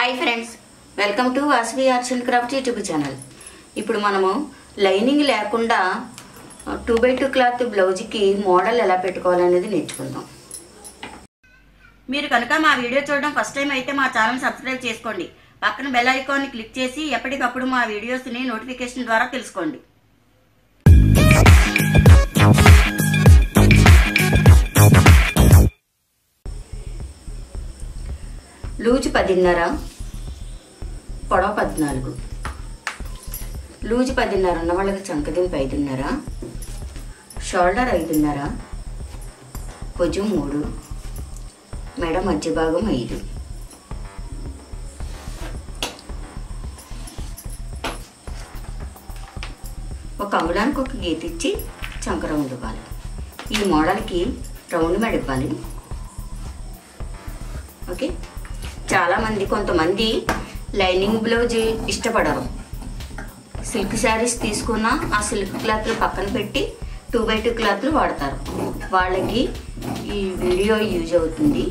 hi friends welcome to Vasavi arts and craft YouTube channel ఇప్పుడు మనము lining లేకుండా two by two cloth బ్లౌజ్కి model ఎలా పెట్టుకోవాలనేది నేర్చుకుందాం మీరు కనుక మా వీడియో చూడడం ఫస్ట్ టైం అయితే మా ఛానల్ సబ్స్క్రైబ్ చేసుకోండి పక్కన బెల్ ఐకాన్ని క్లిక్ చేసి ఎప్పటికప్పుడు మా వీడియోస్ని నోటిఫికేషన్ ద్వారా తెలుసుకోండి లూజు పదిన్నర పొడవ పద్నాలుగు లూజు పదిన్నర ఉన్న వాళ్ళకి చంకదింపు ఐదున్నర షోల్డర్ ఐదున్నర భుజం మూడు మెడ మధ్య భాగం ఐదు ఒక అంగుళానికి ఒక గీత ఇచ్చి చంక రౌండ్ ఇవ్వాలి ఈ మోడల్కి రౌండ్ మెడ ఇవ్వాలి ఓకే చాలామంది కొంతమంది లైనింగ్ బ్లౌజ్ ఇష్టపడరు సిల్క్ శారీస్ తీసుకున్న ఆ సిల్క్ క్లాత్లు పక్కన పెట్టి టూ బై టూ క్లాత్లు వాడతారు వాళ్ళకి ఈ వీడియో యూజ్ అవుతుంది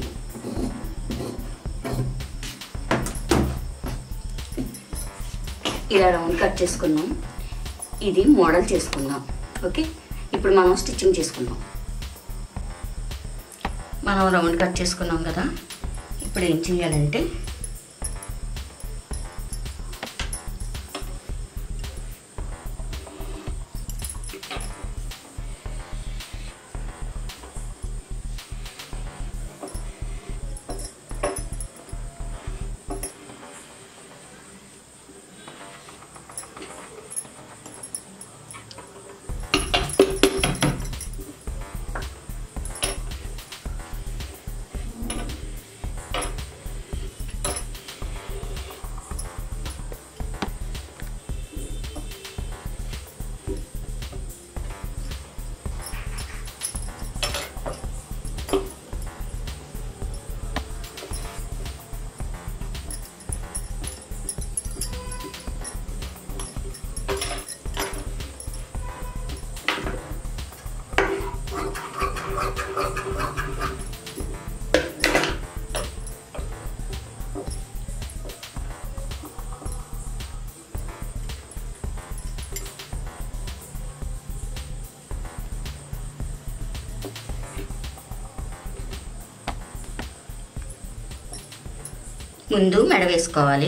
ఇలా రౌండ్ కట్ చేసుకున్నాం ఇది మోడల్ చేసుకుందాం ఓకే ఇప్పుడు మనం స్టిచ్చింగ్ చేసుకుందాం మనం రౌండ్ కట్ చేసుకున్నాం కదా ఇప్పుడు ఏం చేయాలంటే ముందు మెడ వేసుకోవాలి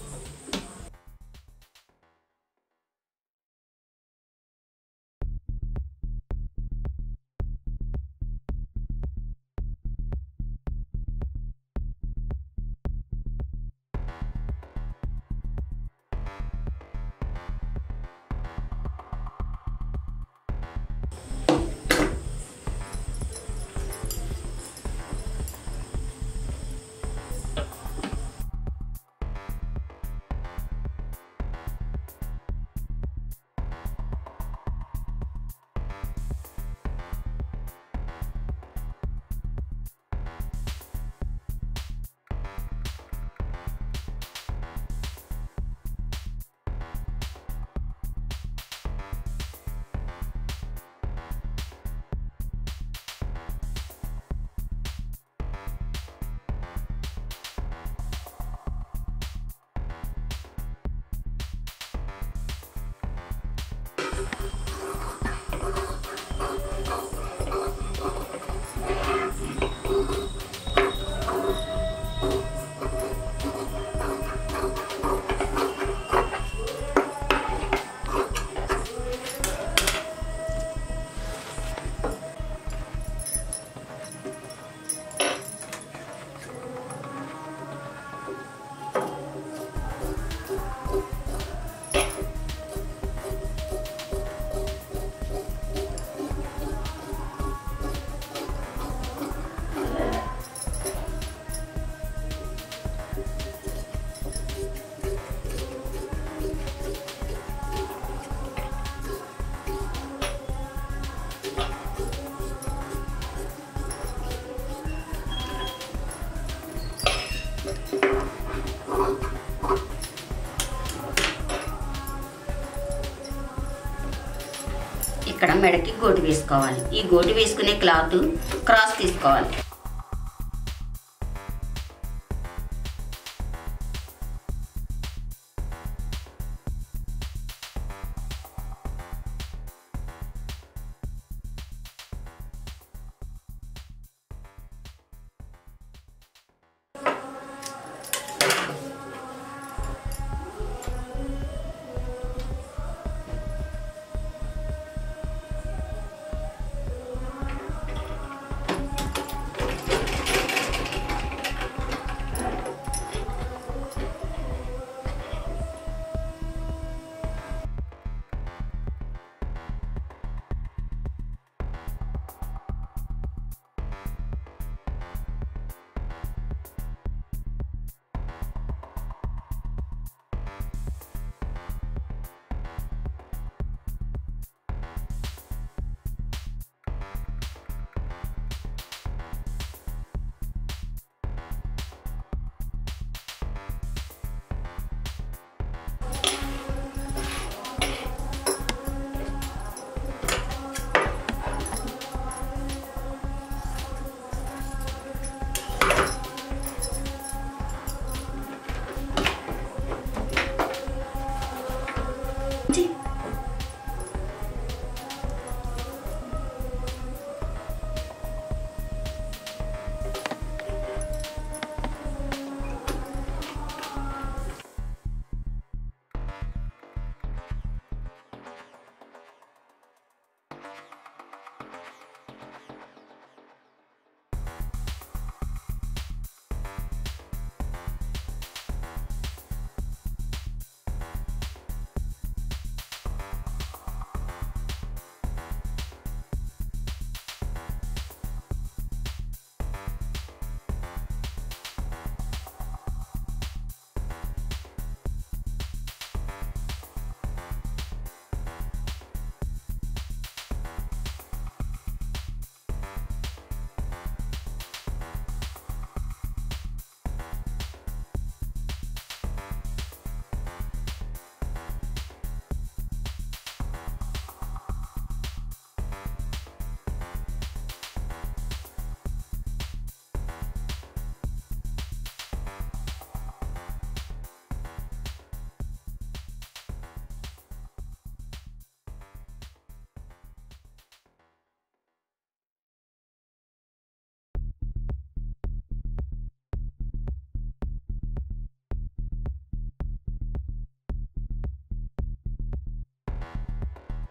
ఇక్కడ మెడకి గోటు వేసుకోవాలి ఈ గోటు వేసుకునే క్లాత్ క్రాస్ తీసుకోవాలి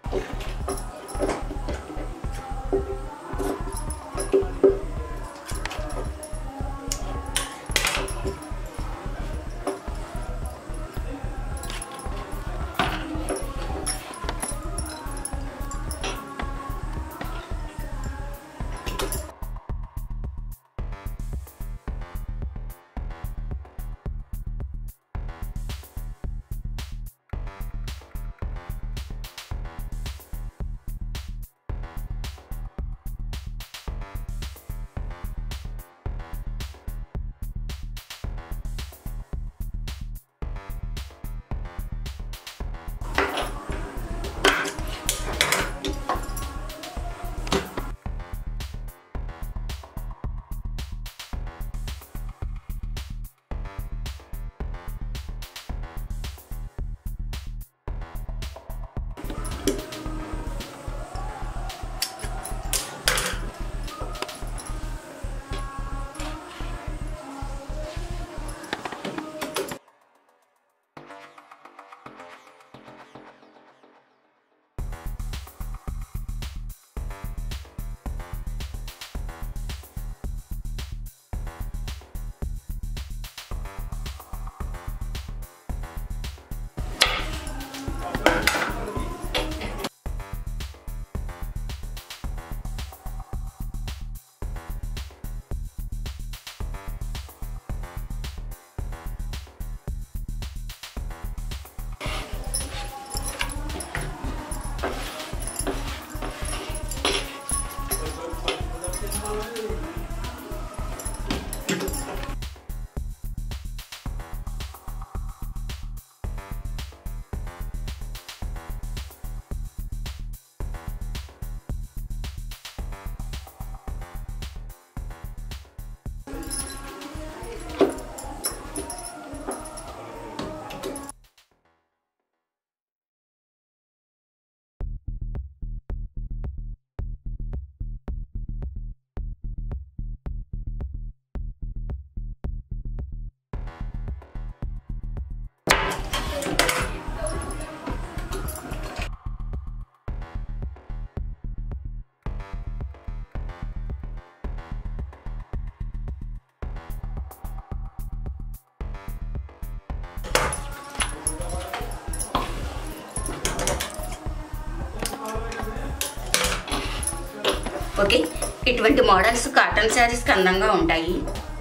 ఓకే ఇటువంటి మోడల్స్ కాటన్ శారీస్కి అందంగా ఉంటాయి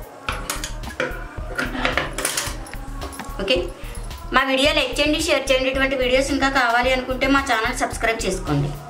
ఓకే మా వీడియో లైక్ చేయండి షేర్ చేయండి ఇటువంటి వీడియోస్ ఇంకా కావాలి అనుకుంటే మా ఛానల్ సబ్స్క్రైబ్ చేసుకోండి